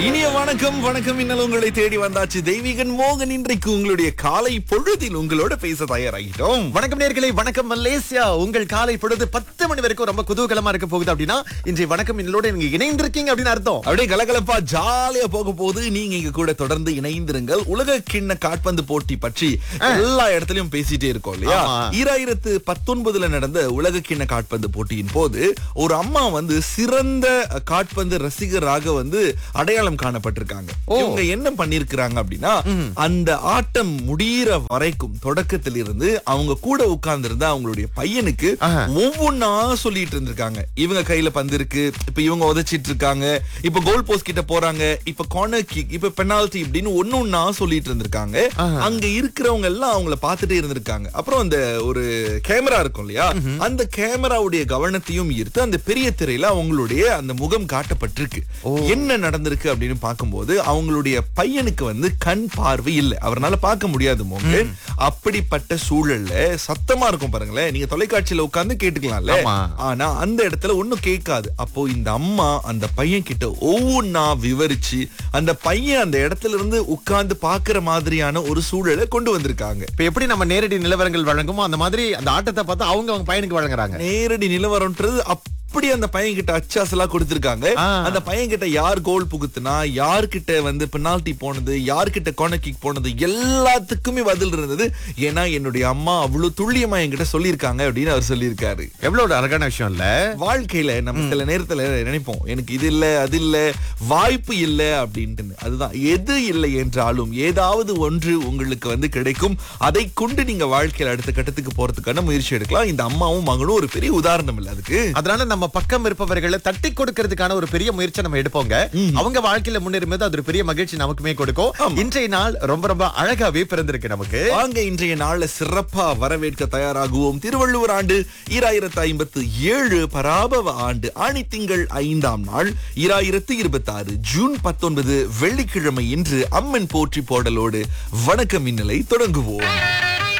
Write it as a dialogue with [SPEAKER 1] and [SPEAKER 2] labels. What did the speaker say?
[SPEAKER 1] இனிய வணக்கம் வணக்கம் இன்னல் உங்களை தேடி வந்தாச்சு தெய்வீகன் மோகன் இன்றைக்கு உங்களுடைய காலை பொழுதில் உங்களோட பேச தயாராகிட்டோம்
[SPEAKER 2] வணக்கம் நேர்களே வணக்கம் மலேசியா உங்கள் காலை பொழுது பத்து மணி வரைக்கும் ரொம்ப குதூகலமா இருக்க போகுது அப்படின்னா இன்றைய வணக்கம் இன்னலோட நீங்க இணைந்திருக்கீங்க அப்படின்னு அர்த்தம்
[SPEAKER 1] அப்படியே கலகலப்பா ஜாலியா போக போது நீங்க இங்க கூட தொடர்ந்து இணைந்திருங்கள் உலக கிண்ண காட்பந்து போட்டி பற்றி எல்லா இடத்துலயும் பேசிட்டே இருக்கோம் இல்லையா
[SPEAKER 2] ஆமா.
[SPEAKER 1] ஈராயிரத்து பத்தொன்பதுல நடந்த உலக கிண்ண காட்பந்து போட்டியின் போது ஒரு அம்மா வந்து சிறந்த காட்பந்து ரசிகராக வந்து அடையாளம் காணப்பட்டிருக்காங்க இவங்க என்ன பண்ணிருக்கிறாங்க அப்படின்னா அந்த ஆட்டம் முடியிற வரைக்கும் தொடக்கத்தில் இருந்து அவங்க கூட உட்கார்ந்து இருந்த அவங்களுடைய பையனுக்கு
[SPEAKER 2] ஆஹா.
[SPEAKER 1] ஒவ்வொன்னா சொல்லிட்டு இருந்திருக்காங்க இவங்க கையில பந்து இருக்கு இப்ப இவங்க உதைச்சிட்டு இருக்காங்க இப்ப கோல் போஸ்ட் கிட்ட போறாங்க இப்ப கார்னர் கிக் இப்ப பெனால்டி இப்படின்னு ஒண்ணு ஒண்ணா சொல்லிட்டு இருந்திருக்காங்க அங்க இருக்கிறவங்க எல்லாம் அவங்கள பார்த்துட்டே இருந்திருக்காங்க அப்புறம் அந்த ஒரு கேமரா இருக்கும் இல்லையா அந்த கேமராவுடைய கவனத்தையும் ஈர்த்து அந்த பெரிய திரையில அவங்களுடைய அந்த முகம் காட்டப்பட்டிருக்கு என்ன நடந்திருக்கு அப்படின்னு பார்க்கும்போது அவங்களுடைய பையனுக்கு வந்து கண் பார்வை இல்லை அவரால பார்க்க முடியாது மோங்க அப்படிப்பட்ட சூழல்ல சத்தமா இருக்கும் பாருங்களேன் நீங்க தொலைக்காட்சியில உட்கார்ந்து கேட்டுக்கலாம்ல
[SPEAKER 2] ஆமா.
[SPEAKER 1] ஆனா அந்த இடத்துல ஒண்ணும் கேட்காது அப்போ இந்த அம்மா அந்த பையன் கிட்ட ஒவ்வொன்னா விவரிச்சு அந்த பையன் அந்த இடத்துல இருந்து உட்கார்ந்து பாக்குற மாதிரியான ஒரு சூழலை கொண்டு வந்திருக்காங்க
[SPEAKER 2] இப்ப எப்படி நம்ம நேரடி நிலவரங்கள் வழங்குமோ அந்த மாதிரி அந்த ஆட்டத்தை பார்த்து அவங்க அவங்க பையனுக்கு வழங்குறாங்க
[SPEAKER 1] நேரடி நிலவரம்ன்றது அப்படி அந்த பையன் கிட்ட அச்சாசலா கொடுத்திருக்காங்க
[SPEAKER 2] ஆ.
[SPEAKER 1] அந்த பையன் கிட்ட யார் கோல் புகுத்துனா யார்கிட்ட வந்து பெனால்டி போனது யார்கிட்ட கோனர் கிக் போனது எல்லாத்துக்குமே பதில் இருந்தது ஏன்னா என்னுடைய அம்மா அவ்வளவு துல்லியமா என்கிட்ட சொல்லியிருக்காங்க அப்படின்னு அவர் சொல்லியிருக்காரு
[SPEAKER 2] எவ்வளவு ஒரு அழகான விஷயம் இல்ல
[SPEAKER 1] வாழ்க்கையில நம்ம சில நேரத்துல நினைப்போம் எனக்கு இது இல்ல அது இல்ல வாய்ப்பு இல்ல அப்படின்ட்டு அதுதான் எது இல்லை என்றாலும் ஏதாவது ஒன்று உங்களுக்கு வந்து கிடைக்கும் அதை கொண்டு நீங்க வாழ்க்கையில அடுத்த கட்டத்துக்கு போறதுக்கான முயற்சி எடுக்கலாம் இந்த அம்மாவும் மகனும் ஒரு பெரிய உதாரணம் இல்ல அதுக்கு
[SPEAKER 2] அதனால நம்ம பக்கம் இருப்பவர்களை தட்டி கொடுக்கறதுக்கான ஒரு பெரிய முயற்சி நம்ம எடுப்போங்க அவங்க வாழ்க்கையில முன்னேறும்போது அது ஒரு பெரிய மகிழ்ச்சி நமக்குமே கொடுக்கும் இன்றைய நாள் ரொம்ப ரொம்ப அழகாவே பிறந்திருக்கு நமக்கு
[SPEAKER 1] வாங்க இன்றைய நாள்ல சிறப்பா வரவேற்க தயாராகுவோம் திருவள்ளுவர் ஆண்டு ஈராயிரத்து ஐம்பத்து ஏழு பராபவ ஆண்டு ஆணி திங்கள் ஐந்தாம் நாள் ஈராயிரத்து இருபத்தி ஆறு ஜூன் பத்தொன்பது வெள்ளிக்கிழமை இன்று அம்மன் போற்றி போடலோடு வணக்கம் இந்நிலை தொடங்குவோம்